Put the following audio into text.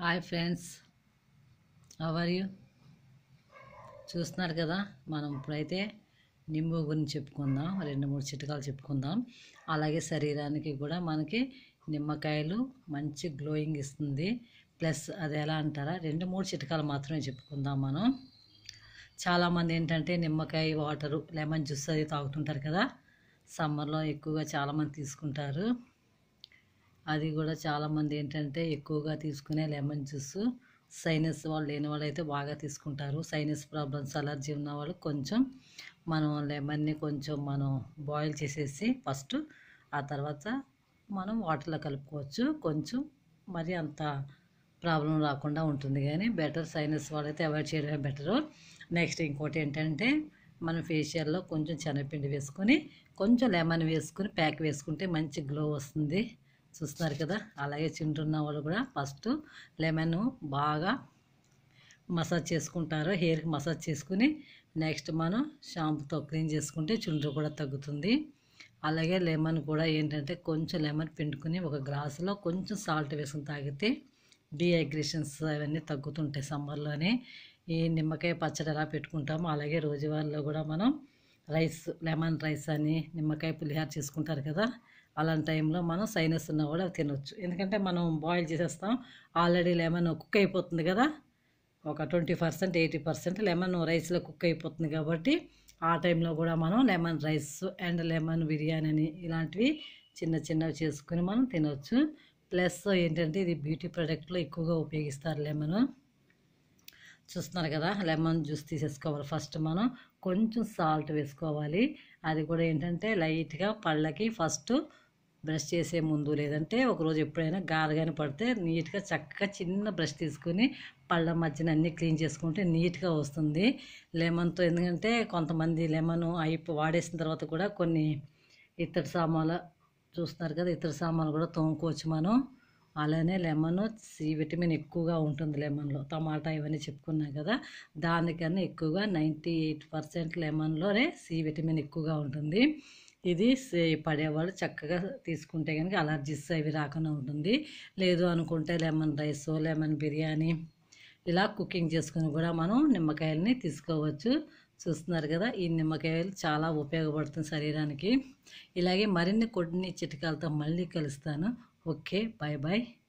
hi friends are you చూస్తున్నారు కదా మనం ఇప్పుడైతే నింబు గురించి చెప్పుకుందాం రెండు మూడు చిట్కాలు చెప్పుకుందాం అలాగే శరీరానికి కూడా మనకి నిమ్మకాయలు మంచి గ్లోయింగ్ ఇస్తుంది ప్లస్ అది ఎలా అంటారా రెండు మూడు చిట్కాలు మాత్రమే చెప్పుకుందాం మనం చాలామంది ఏంటంటే నిమ్మకాయ వాటరు లెమన్ జ్యూస్ అది తాగుతుంటారు కదా సమ్మర్లో ఎక్కువగా చాలామంది తీసుకుంటారు అది కూడా చాలామంది ఏంటంటే ఎక్కువగా తీసుకునే లెమన్ జ్యూస్ సైనస్ వాళ్ళు లేని వాళ్ళు అయితే బాగా తీసుకుంటారు సైనస్ ప్రాబ్లమ్స్ అలర్జీ ఉన్న వాళ్ళు కొంచెం మనం లెమన్ని కొంచెం మనం బాయిల్ చేసేసి ఫస్ట్ ఆ తర్వాత మనం వాటర్లో కలుపుకోవచ్చు కొంచెం మరి అంత ప్రాబ్లం రాకుండా ఉంటుంది కానీ బెటర్ సైనస్ వాళ్ళైతే అవాయిడ్ చేయడమే బెటరు నెక్స్ట్ ఇంకోటి ఏంటంటే మన ఫేషియల్లో కొంచెం శనగపిండి వేసుకొని కొంచెం లెమన్ వేసుకొని ప్యాక్ వేసుకుంటే మంచి గ్లో వస్తుంది చూస్తున్నారు కదా అలాగే చింటున్న వాళ్ళు కూడా ఫస్ట్ లెమన్ బాగా మసాజ్ చేసుకుంటారు హెయిర్కి మసాజ్ చేసుకుని నెక్స్ట్ మనం షాంపుతో క్లీన్ చేసుకుంటే చుండ్రు కూడా తగ్గుతుంది అలాగే లెమన్ కూడా ఏంటంటే కొంచెం లెమన్ పిండుకుని ఒక గ్లాసులో కొంచెం సాల్ట్ వేసుకుని తాగితే డీహైడ్రేషన్స్ అవన్నీ తగ్గుతుంటాయి సమ్మర్లోనే ఈ నిమ్మకాయ పచ్చడి ఎలా పెట్టుకుంటామో అలాగే రోజువారీలో కూడా మనం రైస్ లెమన్ రైస్ అని నిమ్మకాయ పులిహార చేసుకుంటారు కదా అలాంటి టైంలో మనం సైనస్ ఉన్నా కూడా తినొచ్చు ఎందుకంటే మనం బాయిల్ చేసేస్తాం ఆల్రెడీ లెమన్ కుక్ అయిపోతుంది కదా ఒక twenty percent eighty percent lemon రైస్లో కుక్ అయిపోతుంది కాబట్టి ఆ టైంలో కూడా మనం lemon rice and lemon biryani అని ఇలాంటివి చిన్న చిన్నవి చేసుకుని మనం తినవచ్చు ప్లస్ ఏంటంటే ఇది బ్యూటీ ప్రొడక్ట్లో ఎక్కువగా ఉపయోగిస్తారు లెమన్ చూస్తున్నారు కదా లెమన్ జ్యూస్ తీసేసుకోవాలి ఫస్ట్ మనం కొంచెం సాల్ట్ వేసుకోవాలి అది కూడా ఏంటంటే లైట్గా పళ్ళకి ఫస్ట్ బ్రష్ చేసే ముందు లేదంటే ఒకరోజు ఎప్పుడైనా గారగానే పడితే నీట్గా చక్కగా చిన్న బ్రష్ తీసుకుని పళ్ళ మధ్యన అన్నీ క్లీన్ చేసుకుంటే నీట్గా వస్తుంది లెమన్తో ఎందుకంటే కొంతమంది లెమన్ అయిపో వాడేసిన తర్వాత కూడా కొన్ని ఇత్తడి సామాన్లు చూస్తున్నారు కదా ఇతర సామాన్లు కూడా తోముకోవచ్చు మనం అలానే లెమన్ సి విటమిన్ ఎక్కువగా ఉంటుంది లెమన్లో టమాటా ఇవన్నీ చెప్పుకున్నాం కదా దానికన్నా ఎక్కువగా నైంటీ ఎయిట్ పర్సెంట్ లెమన్లోనే సి విటమిన్ ఎక్కువగా ఉంటుంది ఇది సే- పడేవాళ్ళు చక్కగా తీసుకుంటే కనుక అలర్జీస్ అవి రాకుండా ఉంటుంది లేదు అనుకుంటే లెమన్ రైస్ లెమన్ బిర్యానీ ఇలా కుకింగ్ చేసుకుని కూడా మనం నిమ్మకాయలని తీసుకోవచ్చు చూస్తున్నారు కదా ఈ నిమ్మకాయలు చాలా ఉపయోగపడుతుంది శరీరానికి ఇలాగే మరిన్ని కొన్ని చిట్కాలతో మళ్ళీ కలుస్తాను ఓకే బాయ్ బాయ్